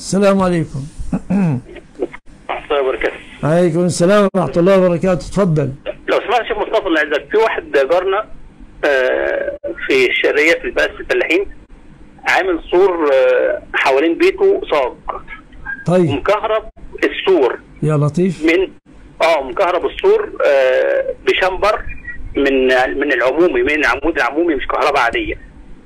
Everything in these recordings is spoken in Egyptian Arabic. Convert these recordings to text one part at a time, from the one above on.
السلام عليكم ورحمة الله وبركاته عليكم السلام ورحمة الله وبركاته تفضل لو سمحت يا شيخ مصطفى الله يعزك في واحد جارنا آه، في الشرقية في البلد الفلاحين عامل سور آه، حوالين بيته صاج طيب ومكهرب السور يا لطيف من اه مكهرب السور آه، بشمبر من من العمومي من العمود العمومي مش كهرباء عادية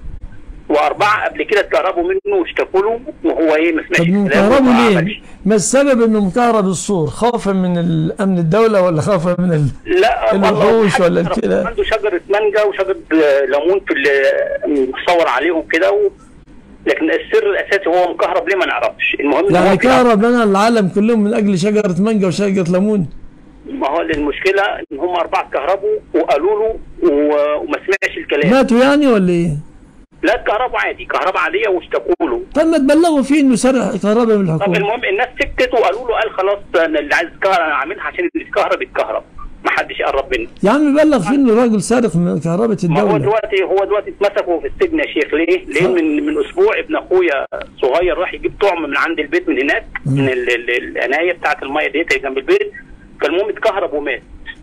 وأربعة قبل كده اتكهربوا منه واشتكوا له وهو ايه ما سمعش طب الكلام مكهربه وما ليه؟ عملش. ما السبب انه مكهرب السور خوفا من الامن الدولة ولا خوفا من ال... لا والله الوحوش حاجة ولا تعرف، كده؟ عنده شجرة مانجا وشجرة آه، ليمون في ال- مصور عليهم كده و... لكن السر الاساسي هو مكهرب ليه ما نعرفش المهم إن هو يعني في- كهرب لنا العالم كلهم من اجل شجرة مانجا وشجرة ليمون ما هو المشكله ان هم اربعه كهربوا وقالوا له و... وما سمعش الكلام ماتوا يعني ولا ايه؟ لا كهربوا عادي كهرباء عاديه واشتكوا له طب ما تبلغوا فيه انه سرق كهرباء من طب الحكومة المهم الناس سكت وقالوا له قال خلاص انا اللي عايز كهرباء انا عاملها عشان اللي يتكهرب يتكهرب ما حدش يقرب منه يا عم بلغ فيه انه راجل سارق من كهرباء ما هو الدولة دلوقتي هو دلوقتي اتمسكوا في السجن يا شيخ ليه؟ ليه من من اسبوع ابن اخويا صغير راح يجيب طعم من عند البيت من هناك من ال- ال- العنايه بتاعه الميه ديت اللي جنب البيت فالمهم اتكهرب ومات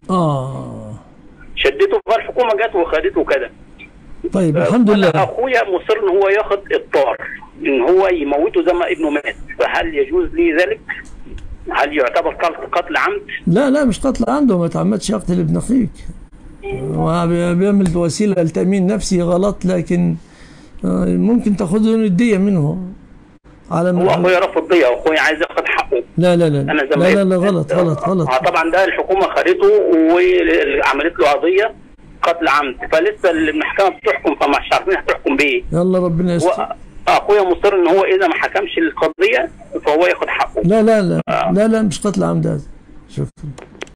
اه شدته فالحكومه جت وخدته كده طيب الحمد أنا لله اخويا مصر ان هو ياخد الطار ان هو يموته زي ما ابنه مات فهل يجوز لي ذلك؟ هل يعتبر قتل قتل عمد؟ لا لا مش قتل عنده ما تعمدش يقتل ابن اخيك هو بي- بيعمل بوسيله لتامين نفسي غلط لكن آه، ممكن تاخذ الدية منه على هو ما اخويا رفض دي واخويا عايز ياخد حقه لا لا لا انا لا زمان لا, لا غلط غلط غلط اه طبعا ده الحكومه خدته وعملت له قضيه قتل عمد فلسه المحكمه بتحكم فمش عارفين هتحكم بايه يلا ربنا يستر هو اخويا مصر ان هو اذا ما حكمش القضيه فهو ياخد حقه لا لا لا لا لا مش قتل عمد هذا شوف